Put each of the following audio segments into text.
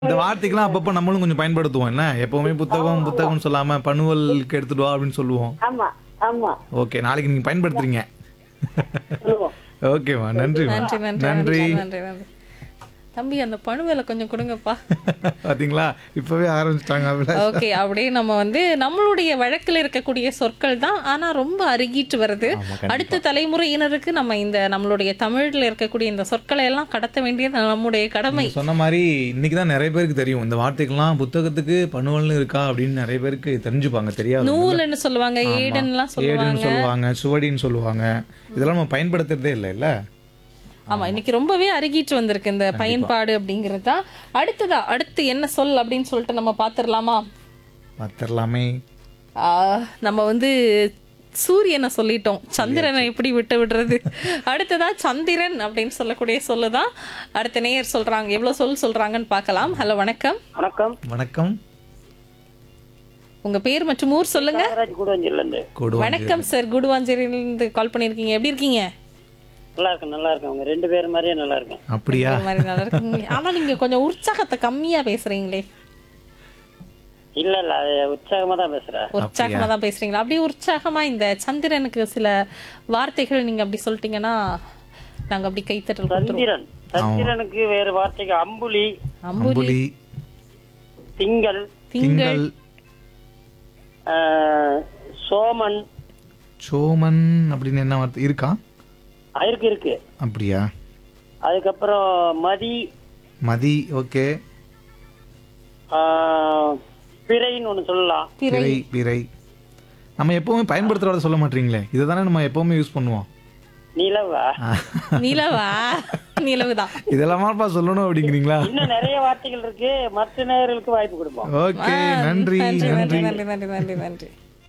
இந்த வார்த்தைக்கெல்லாம் அப்பப்போ நம்மளும் கொஞ்சம் பயன்படுத்துவோம் என்ன எப்பவுமே புத்தகம் புத்தகம்னு சொல்லாம பணுவலுக்கு எடுத்துட்டு வா அப்படின்னு சொல்லுவோம் ஆமா ஆமா ஓகே நாளைக்கு நீங்க பயன்படுத்துறீங்க சொல்லுவோம் ஓகேம்மா நன்றிம்மா நன்றி நன்றி நன்றி நன்றி நன்றி தம்பி அந்த பணுவேலை கொஞ்சம் கொடுங்கப்பா பாத்தீங்களா இப்பவே ஆரம்பிச்சிட்டாங்க அப்படியே ஓகே அப்படியே நம்ம வந்து நம்மளுடைய வழக்கில் இருக்கக்கூடிய சொற்கள் தான் ஆனா ரொம்ப அருகிட்டு வருது ஆமா, கண்டிப்பா. அடுத்த தலைமுறையினருக்கு நம்ம இந்த நம்மளுடைய தமிழ்ல இருக்கக்கூடிய இந்த சொற்களை எல்லாம் கடத்த வேண்டியது நம்முடைய கடமை நீங்க சொன்ன மாதிரி இன்னைக்கு தான் நிறைய பேருக்கு தெரியும் இந்த வார்த்தைக்கெல்லாம் புத்தகத்துக்கு பணுவல்னு இருக்கா அப்படின்னு நிறைய பேருக்கு தெரிஞ்சுப்பாங்க தெரியாது நூல்னு சொல்லுவாங்க ஏடன்லாம் சொல்லுவாங்க ஏடுன்னு சொல்லுவாங்க சுவடின்னு சொல்லுவாங்க இதெல்லாம் நம்ம பயன்படுத்துறதே இல்லை இல்ல ஆமா இன்னைக்கு ரொம்பவே அருகிட்டு வந்திருக்கு இந்த பயன்பாடு அப்படிங்கிறது தான் அடுத்ததா அடுத்து என்ன சொல் அப்படின்னு சொல்லிட்டு நம்ம பாத்துரலாமா பார்த்துடலாமே ஆஹ், நம்ம வந்து சூரியனை சொல்லிட்டோம் சந்திரனை எப்படி விட்டு விடுறது அடுத்ததா சந்திரன் அப்படின்னு சொல்லக்கூடிய சொல்லுதான் அடுத்த நேயர் சொல்றாங்க எவ்வளவு சொல் சொல்றாங்கன்னு பார்க்கலாம் ஹலோ வணக்கம் வணக்கம் வணக்கம் உங்க பேர் மற்றும் ஊர் சொல்லுங்க நாகராஜ் கூடவஞ்சில இருந்து கொடுவா வணக்கம் சார் குடுவாஞ்சேரியிலிருந்து கால் பண்ணிருக்கீங்க எப்படி இருக்கீங்க நல்லா இருக்கேன் நல்லா இருக்கேன் அவங்க ரெண்டு பேரும் மாதிரியே நல்லா இருக்கேன் அப்படியா இந்த மாதிரி நல்லா இருக்கீங்க ஆனா நீங்க கொஞ்சம் உற்சாகத்தை கம்மியா பேசுறீங்களே இல்ல இல்ல அது உற்சாகமா தான் பேசுறேன் உற்சாகமா தான் பேசுறீங்களா அப்படியே உற்சாகமா இந்த சந்திரனுக்கு சில வார்த்தைகள் நீங்க அப்படி சொல்லிட்டீங்கன்னா நாங்க அப்படி கைத்தட்டல் கொடுத்துருவோம் சந்திரன் சந்திரனுக்கு வேறு வார்த்தைக்கு அம்புலி அம்புலி அம்புலி திங்கள் திங்கள் திங்கள் ஆஹ், சோமன் சோமன் அப்படின்னு என்ன வார்த்தை இருக்கா ஆ, இருக்கு இருக்கு அப்படியா அதுக்கப்புறம் மதி மதி ஓகே ஆஹ், பிறைன்னு ஒண்ணு சொல்லலாம் பிறை பிறை நம்ம எப்பவுமே பயன்படுத்துறத சொல்ல மாட்டீங்களே இதை தானே நம்ம எப்பவுமே யூஸ் பண்ணுவோம் நிலவா நிலவா நிலவுதான் இதெல்லாமாப்பா சொல்லணும் அப்படிங்கிறீங்களா இன்னும் நிறைய வார்த்தைகள் இருக்கு மற்ற நேயர்களுக்கு வாய்ப்பு கொடுப்போம் ஓகே நன்றி நன்றி நன்றி நன்றி நன்றி நன்றி நன்றி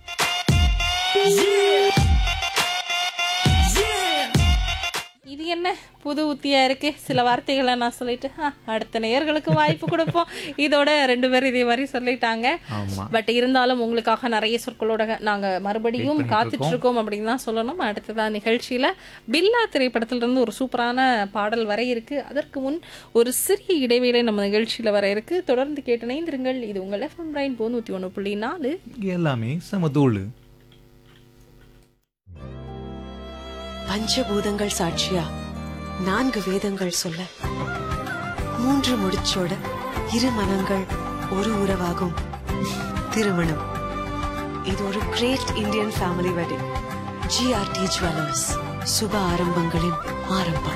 இது என்ன புது உத்தியா இருக்கு சில வார்த்தைகளை நான் சொல்லிட்டு ஆ, அடுத்த நேயர்களுக்கு வாய்ப்பு கொடுப்போம் இதோட ரெண்டு பேரும் இதே மாதிரி சொல்லிட்டாங்க ஆமா பட் இருந்தாலும் உங்களுக்காக நிறைய சொற்களோட நாங்க மறுபடியும் காத்துட்டு இருக்கோம் அப்படின்னு தான் சொல்லணும் அடுத்ததான் நிகழ்ச்சியில பில்லா திரைப்படத்துல இருந்து ஒரு சூப்பரான பாடல் வர இருக்கு அதற்கு முன் ஒரு சிறிய இடைவேளை நம்ம நிகழ்ச்சியில வர இருக்கு தொடர்ந்து கேட்டு இணைந்திருங்கள் இது உங்கள் எஃப்எம் ரைன் போ நூத்தி ஒண்ணு புள்ளி நாலு எல்லாமே சமதூள் பஞ்சபூதங்கள் சாட்சியா நான்கு வேதங்கள் சொல்ல மூன்று முடிச்சோட இரு மனங்கள் ஒரு உறவாகும் திருமணம் இது ஒரு great Indian family wedding GRT jewellers சுப ஆரம்பங்களின் ஆரம்பம்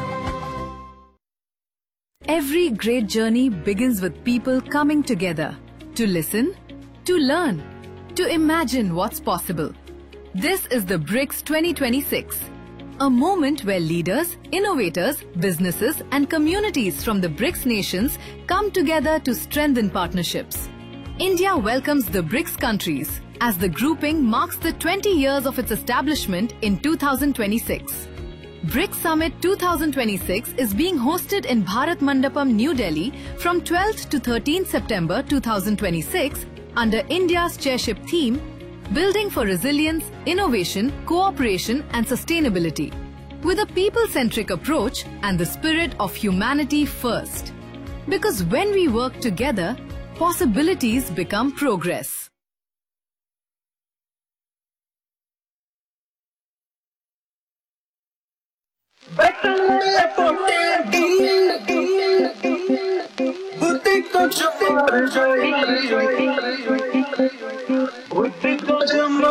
Every great journey begins with people coming together to listen, to learn, to imagine what's possible. This is the BRICS 2026, a moment where leaders, innovators, businesses, and communities from the BRICS nations come together to strengthen partnerships. India welcomes the BRICS countries as the grouping marks the 20 years of its establishment in 2026. BRICS Summit 2026 is being hosted in Bharat Mandapam, New Delhi from 12th to 13th September 2026 under India's chairship theme Building for Resilience, Innovation, Cooperation and Sustainability with a people-centric approach and the spirit of humanity first. Because when we work together, possibilities become progress. బుద్ధి కొంచెం